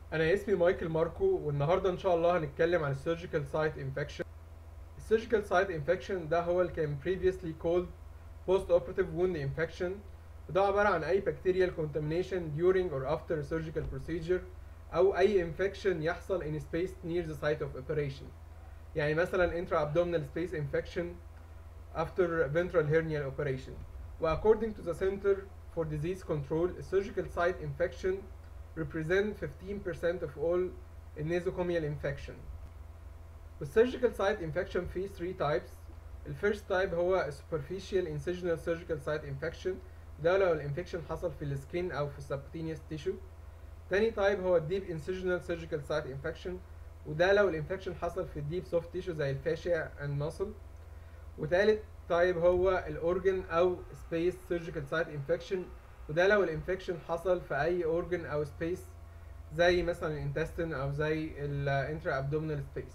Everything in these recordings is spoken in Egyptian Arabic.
انا اسمي مايكل ماركو والنهارده ان شاء الله هنتكلم عن السيرجيكال سايت انفكشن السيرجيكال سايت انفكشن ده هو اللي كان previously called post operative wound infection وده عبارة عن أي bacterial contamination during or after a surgical procedure أو أي infection يحصل in space near the site of operation يعني مثلا intra-abdominal space infection after ventral hernial operation و according to the Center for Disease Control a surgical site infection represent 15% of all nosocomial infection والsurgical site infection فيه 3 types الفيرست تايب هو superficial incisional surgical site infection ده لو الانفكشن حصل في السكين او في السبكتينيوس تيشو تاني تايب هو الديب incisional surgical site infection وده لو الانفكشن حصل في الديب سوفت تيشو زي الفاشيا اند ماسل وتالت تايب هو الاورجن او سبيس سيرجيكال سايت انفكشن وده لو الانفكشن حصل في اي اورجن او سبيس زي مثلا الانتستين او زي الانترا ابدومينال سبيس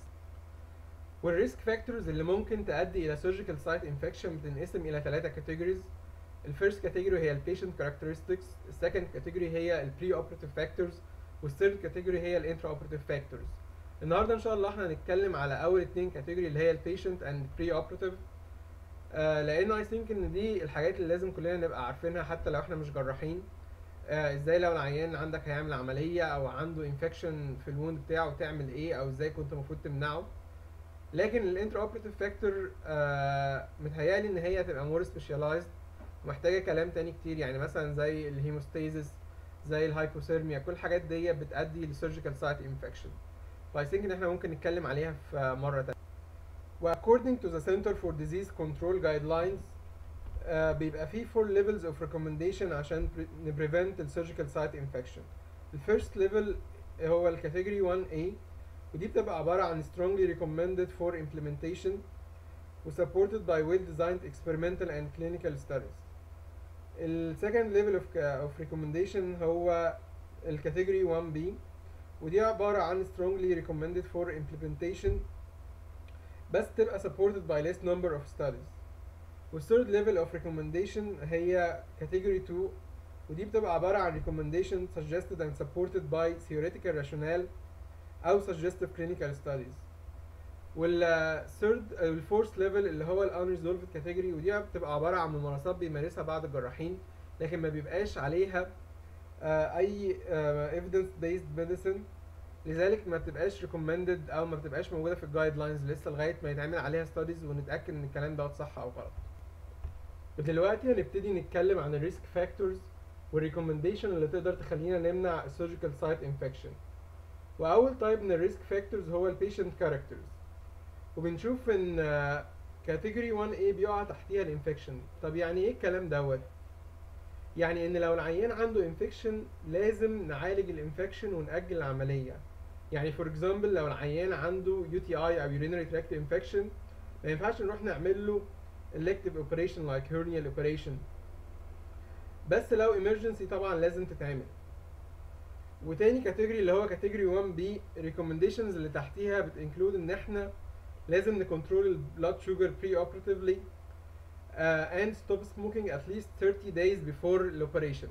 والريسك فاكتورز اللي ممكن تؤدي الى سيرجيكال سايت انفكشن بتنقسم الى ثلاثه كاتيجوريز الفيرست كاتيجوري هي البيشنت كاركترستكس السكند كاتيجوري هي البري اوبراتيف فاكتورز والثيرد كاتيجوري هي الانترا اوبراتيف فاكتورز النهارده ان شاء الله احنا هنتكلم على اول اتنين كاتيجوري اللي هي البيشنت اند بري اوبراتيف لان اي ثينك ان دي الحاجات اللي لازم كلنا نبقى عارفينها حتى لو احنا مش جراحين آه ازاي لو العيان عندك هيعمل عمليه او عنده انفكشن في الوند بتاعه تعمل ايه او ازاي كنت المفروض تمنعه لكن الانترا اوبراتيف فاكتور آه متهيالي ان هي هتبقى مور سبيشاليزد ومحتاجه كلام تاني كتير يعني مثلا زي الهيموستاسيس زي الهايبوثيرميا كل الحاجات دي بتؤدي لسيرجيكال سايت انفكشن فاي ثينك ان احنا ممكن نتكلم عليها في مره تانية و according to the Center for Disease Control Guidelines uh, بيبقى فيه four levels of recommendation عشان pre- ن prevent ال surgical site infection. ال first level هو ال category 1A ودي بتبقى عبارة عن strongly recommended for implementation و supported by well designed experimental and clinical studies. ال second level of, of recommendation هو ال category 1B ودي عبارة عن strongly recommended for implementation بس تبقى supported by less number of studies والثird level of recommendation هي category 2 ودي بتبقى عبارة عن recommendation suggested and supported by theoretical rationale أو suggestive clinical studies والثird الفورث level اللي هو ال unresolved category ودي بتبقى عبارة عن ممارسات بيمارسها بعض الجراحين لكن ما بيبقاش عليها آه، أي آه، evidence based medicine لذلك ما بتبقاش recommended او ما بتبقاش موجوده في الجايد لاينز لسه لغايه ما يتعمل عليها ستاديز ونتاكد ان الكلام دوت صح او غلط ودلوقتي هنبتدي نتكلم عن الريسك فاكتورز والريكومنديشن اللي تقدر تخلينا نمنع السيرجيكال سايت انفكشن واول تايب من الريسك فاكتورز هو البيشنت كاركترز وبنشوف ان كاتيجوري 1A بيقع تحتيها الانفكشن طب يعني ايه الكلام دوت يعني ان لو العيان عنده انفكشن لازم نعالج الانفكشن ونأجل العمليه يعني فور اكزامبل لو العيان عنده يو تي اي او urinary tract infection ما ينفعش نروح نعمل له elective operation like hernial operation بس لو emergency طبعا لازم تتعمل وتاني كاتيجوري اللي هو كاتيجوري 1 b recommendations اللي تحتيها بتنكلود ان احنا لازم نكنترول البلاد شوجر بري اوبراتيفلي uh, and stop smoking at least 30 days before الاوبريشن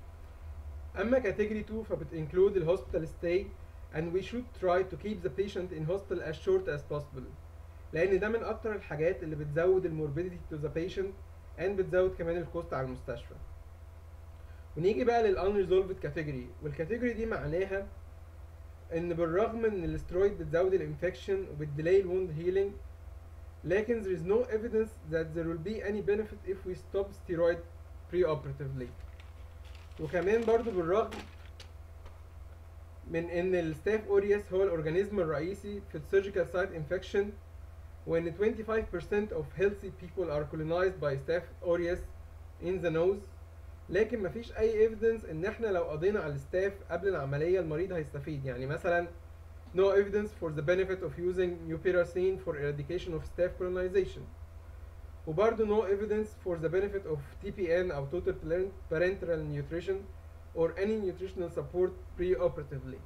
اما كاتيجوري 2 فبتنكلود الهوسبيتال stay and we should try to keep the patient in hospital as short as possible لان ده من اكتر الحاجات اللي بتزود الموربيديتي to the patient and بتزود كمان الكوست على المستشفى ونيجي بقى لل unresolved category والكاتيجوري دي معناها ان بالرغم ان الاسترويد بتزود الانفكشن وبتديلي الوند هيلينج لكن there is no evidence that there will be any benefit if we stop steroid preoperatively وكمان برضو بالرغم من ان الستاف اوريوس هو الاورجانيزم الرئيسي في السيرجيكال سايت انفكشن وان 25% of healthy people are colonized by staph aureus in the nose لكن مفيش اي evidence ان احنا لو قضينا على الستاف قبل العمليه المريض هيستفيد يعني مثلا no evidence for the benefit of using mupirocin for eradication of staph colonization وبرضه no evidence for the benefit of TPN أو total parenteral nutrition or any nutritional support pre-operatively.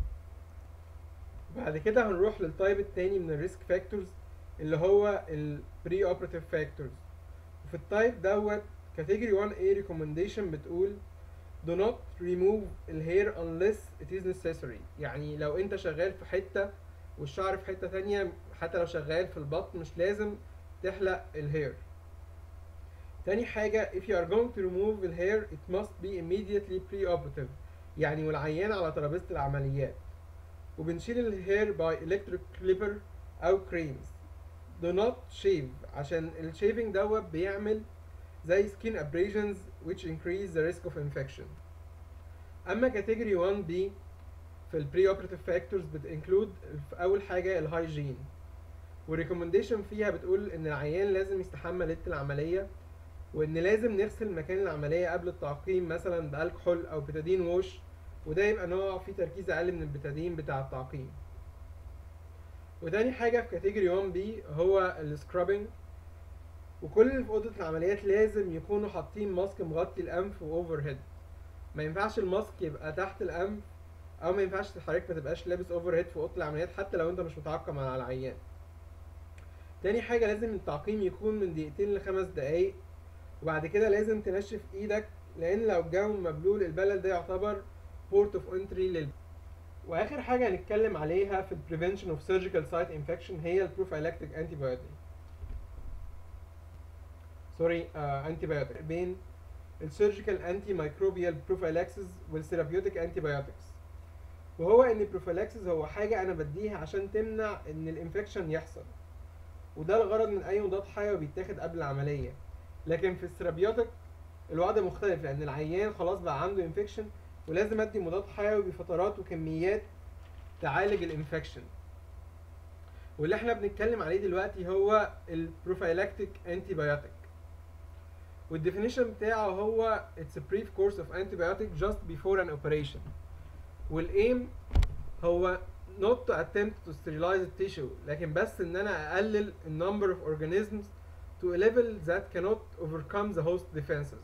بعد كده هنروح للتايب التاني من الريسك فاكتورز اللي هو ال pre-operative factors. وفي التايب دوت category 1A recommendation بتقول do not remove الهير unless it is necessary يعني لو انت شغال في حتة والشعر في حتة تانية حتى لو شغال في البطن مش لازم تحلق الهير تاني حاجة if you are going to remove the hair it must be immediately pre-operative يعني والعيان على ترابيزة العمليات وبنشيل الهير by electric clipper أو creams do not shave عشان الشيفنج دوت بيعمل زي skin abrasions which increase the risk of infection أما category 1B في ال pre-operative factors بتinclude أول حاجة الهايجين والريكومنديشن فيها بتقول إن العيان لازم يستحمى ليلة العملية وإن لازم نغسل مكان العملية قبل التعقيم مثلا بألكحول أو بتادين ووش وده يبقى نوع فيه تركيز أقل من البتادين بتاع التعقيم وتاني حاجة في كاتيجوري 1 بي هو السكرابنج وكل اللي في أوضة العمليات لازم يكونوا حاطين ماسك مغطي الأنف وأوفر هيد ما ينفعش الماسك يبقى تحت الأنف أو ما ينفعش حضرتك ما تبقاش لابس أوفر هيد في أوضة العمليات حتى لو أنت مش متعقم على العيان تاني حاجة لازم التعقيم يكون من دقيقتين لخمس دقايق وبعد كده لازم تنشف ايدك لان لو الجو مبلول البلل ده يعتبر بورت اوف انتري لل واخر حاجه هنتكلم عليها في البريفنشن اوف سيرجيكال سايت انفكشن هي البروفايلاكتيك انتي بايوتيك سوري انتي بايوتيك بين السيرجيكال انتي مايكروبيال بروفايلاكسس والثيرابيوتيك انتي بايوتكس وهو ان البروفايلاكسس هو حاجه انا بديها عشان تمنع ان الانفكشن يحصل وده الغرض من اي مضاد حيوي بيتاخد قبل العمليه لكن في الثيرابيوتيك الوضع مختلف لان العيان خلاص بقى عنده انفكشن ولازم ادي مضاد حيوي بفترات وكميات تعالج الانفكشن واللي احنا بنتكلم عليه دلوقتي هو البروفايلاكتيك انتي بايوتيك والديفينيشن بتاعه هو it's a brief course of antibiotic just before an operation والايم هو not to attempt to sterilize the tissue لكن بس ان انا اقلل ال number of organisms to a level that cannot overcome the host defenses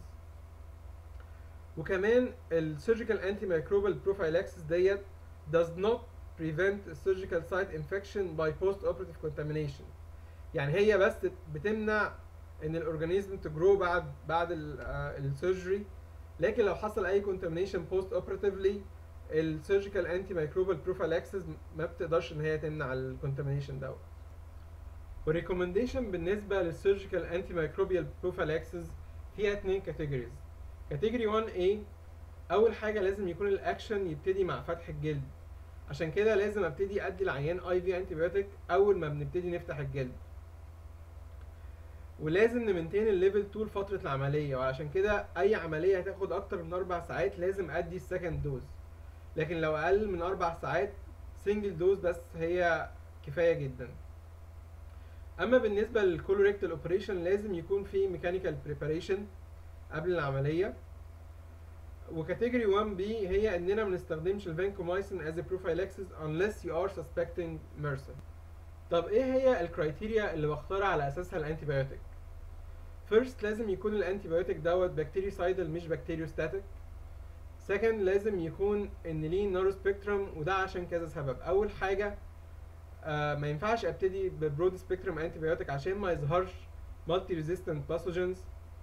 وكمان ال surgical antimicrobial prophylaxis ديت does not prevent a surgical site infection by post-operative contamination يعني هي بس بتمنع ان الاورجانيزم تجرو بعد بعد السيرجري لكن لو حصل اي contamination post operatively السيرجيكال انتي مايكروبال بروفايلاكسس ما بتقدرش ان هي تمنع الكونتامينيشن دوت والريكومنديشن بالنسبه للسيرجيكال انتي مايكروبيال بروفايلاكسس فيها اتنين كاتيجوريز كاتيجوري 1A اول حاجه لازم يكون الاكشن يبتدي مع فتح الجلد عشان كده لازم ابتدي ادي العيان اي في انتي بايوتيك اول ما بنبتدي نفتح الجلد ولازم نمنتين الليفل طول فتره العمليه وعشان كده اي عمليه هتاخد اكتر من اربع ساعات لازم ادي السكند دوز لكن لو اقل من اربع ساعات سنجل دوز بس هي كفايه جدا اما بالنسبه للكولوريكتال اوبريشن لازم يكون في ميكانيكال بريباريشن قبل العمليه وكاتيجوري 1 بي هي اننا ما بنستخدمش الفانكومايسين از بروفايلاكسيس unless you are suspecting MRSA طب ايه هي الكرايتيريا اللي بختارها على اساسها الانتي بايوتيك فيرست لازم يكون الانتي بايوتيك دوت بكتيريسايدال مش بكتيريوستاتيك سكند لازم يكون ان ليه نارو سبيكترم وده عشان كذا سبب اول حاجه آه ما ينفعش ابتدي ببرود سبيكترم انتي بايوتيك عشان ما يظهرش مالتي ريزيستنت باثوجنز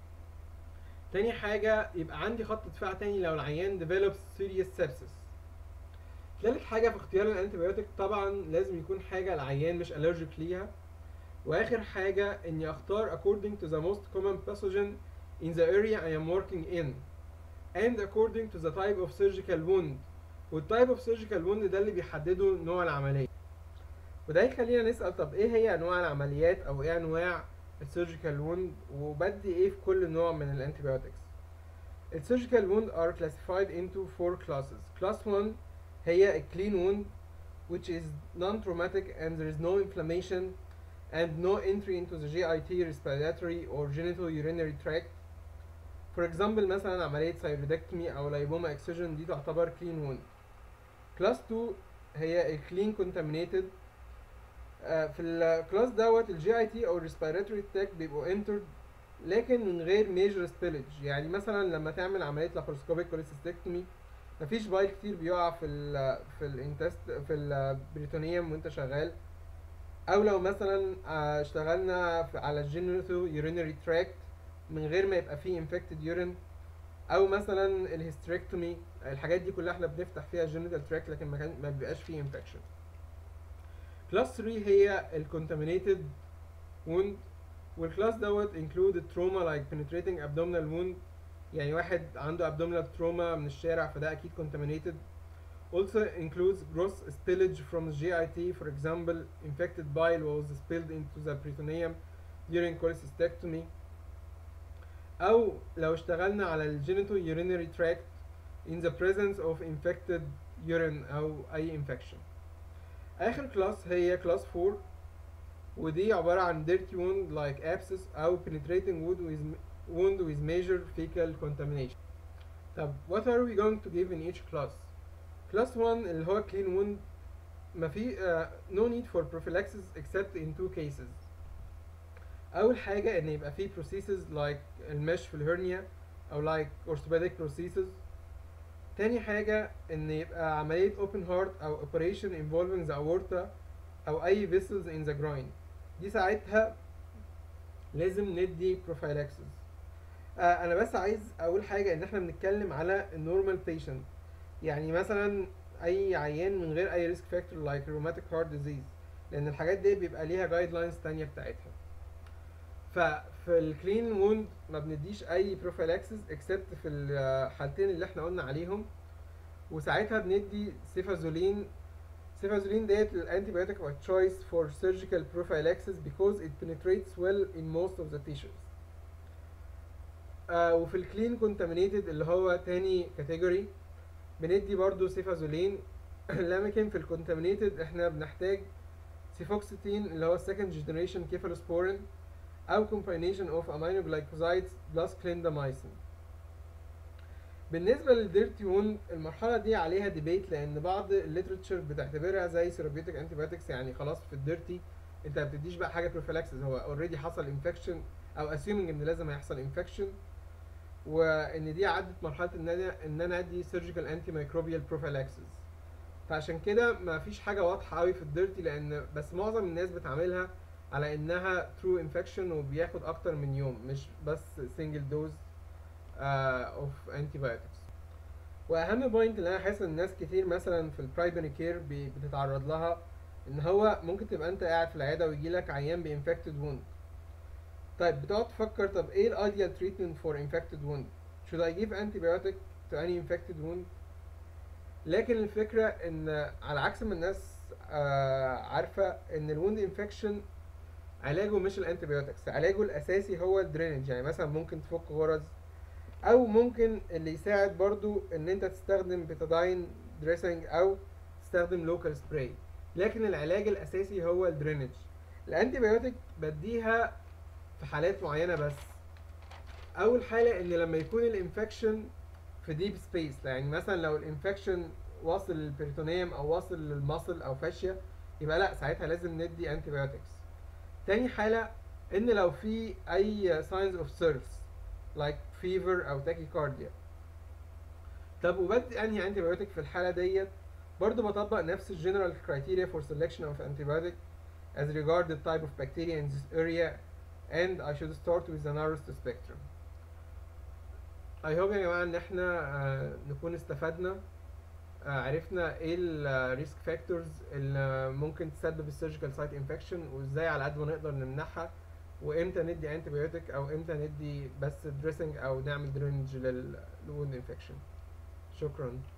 تاني حاجه يبقى عندي خط دفاع تاني لو العيان develops serious sepsis تالت حاجه في اختيار الانتي بايوتيك طبعا لازم يكون حاجه العيان مش الرجيك ليها واخر حاجه اني اختار according to the most common pathogen in the area I am working in and according to the type of surgical wound والتايب اوف surgical wound ده اللي بيحدده نوع العمليه وده يخلينا نسال طب ايه هي انواع العمليات او ايه انواع السيرجيكال ووند وبدي ايه في كل نوع من الانتيبيوتكس السيرجيكال wound are classified into four classes class 1 هي a clean wound which is non-traumatic and there is no inflammation and no entry into the GIT respiratory or genital urinary tract for example مثلا عملية ثايرويدكتومي أو لايبوما اكسجن دي تعتبر clean wound class 2 هي a clean contaminated آه في الكلاس دوت الجي اي تي او الريسبيراتوري تراك بيبقوا entered لكن من غير major spillage يعني مثلا لما تعمل عملية لاباروسكوبيك كوليسيستكتومي مفيش بايل كتير بيقع في ال في الانتست في البريتونيوم وانت شغال او لو مثلا اشتغلنا على الجينيتو يورينري تراكت من غير ما يبقى فيه انفكتد يورين او مثلا الهيستريكتومي الحاجات دي كلها احنا بنفتح فيها جينيتال تراك لكن ما, كان ما بيبقاش فيه انفكشن كلاس 3 هي الكونتامينيتد wound والكلاس دوت include trauma like penetrating abdominal wound يعني واحد عنده abdominal trauma من الشارع فده اكيد contaminated also includes gross spillage from GIT for example infected bile was spilled into the peritoneum during cholecystectomy او لو اشتغلنا على الجينيتو urinary tract in the presence of infected urine او اي infection اخر كلاس هي كلاس 4 ودي عبارة عن dirty wound like abscess او penetrating wound with wound with major fecal contamination طب what are we going to give in each class class 1 اللي هو clean wound ما في uh, no need for prophylaxis except in two cases اول حاجة ان يبقى في prosthesis like المش في الهرنيا او like orthopedic prosthesis تاني حاجة ان يبقى عملية open heart او operation involving the aorta او اي vessels in the groin دي ساعتها لازم ندي prophylaxis آه انا بس عايز اقول حاجة ان احنا بنتكلم على النورمال patient يعني مثلا اي عيان من غير اي risk factor like rheumatic heart disease لان الحاجات دي بيبقى ليها guidelines تانية بتاعتها ففي الكلين ووند ما بنديش اي prophylaxis except في الحالتين اللي احنا قلنا عليهم وساعتها بندي سيفازولين سيفازولين ديت الانتيبيوتيك of choice for surgical prophylaxis because it penetrates well in most of the tissues آه وفي الكلين contaminated اللي هو تاني كاتيجوري بندي برضو سيفازولين لكن في الكونتامينيتد احنا بنحتاج سيفوكسيتين اللي هو second generation cephalosporin او combination of aminoglycosides plus clindamycin بالنسبة للديرتي ووند المرحلة دي عليها ديبيت لأن بعض الليترتشر بتعتبرها زي ثيرابيوتيك انتيبيوتكس يعني خلاص في الديرتي انت ما بتديش بقى حاجة بروفيلاكسس هو اوريدي حصل انفكشن او اسيومنج ان لازم هيحصل انفكشن وان دي عدت مرحلة ان انا ان انا ادي سيرجيكال انتي مايكروبيال بروفيلاكسس فعشان كده ما فيش حاجة واضحة قوي في الديرتي لان بس معظم الناس بتعملها على انها ترو انفكشن وبياخد اكتر من يوم مش بس سنجل دوز اوف انتيبيوتكس واهم بوينت اللي انا حاسس ان الناس كتير مثلا في البرايمري كير بتتعرض لها ان هو ممكن تبقى انت قاعد في العياده ويجي لك عيان بانفكتد ووند طيب بتقعد تفكر طب ايه الايديال تريتمنت فور انفكتد ووند should I give antibiotic to any infected wound لكن الفكره ان على عكس ما الناس آه عارفه ان الوند انفكشن علاجه مش الانتيبيوتكس علاجه الاساسي هو الدرينج يعني مثلا ممكن تفك غرز او ممكن اللي يساعد برضو ان انت تستخدم بيتاداين دريسنج او تستخدم لوكال سبراي لكن العلاج الاساسي هو الدرينج الانتيبيوتيك بديها في حالات معينه بس اول حاله ان لما يكون الانفكشن في ديب سبيس يعني مثلا لو الانفكشن واصل للبريتونيوم او واصل للمصل او فاشيا يبقى لا ساعتها لازم ندي انتيبيوتكس تاني حاله ان لو في اي signs of SIRS like fever او tachycardia طب وبدي انهي انتيبيوتيك في الحاله ديت برضو بطبق نفس الجنرال criteria for selection of antibiotic as regard the type of bacteria in this area and I should start with the narrowest spectrum I hope يا جماعة ان احنا آه نكون استفدنا آه عرفنا ايه الريسك فاكتورز اللي ممكن تسبب السيرجيكال سايت انفكشن وازاي على قد ما نقدر نمنعها وامتى ندي انتيبيوتيك او امتى ندي بس دريسنج او نعمل درينج للوند انفكشن شكرا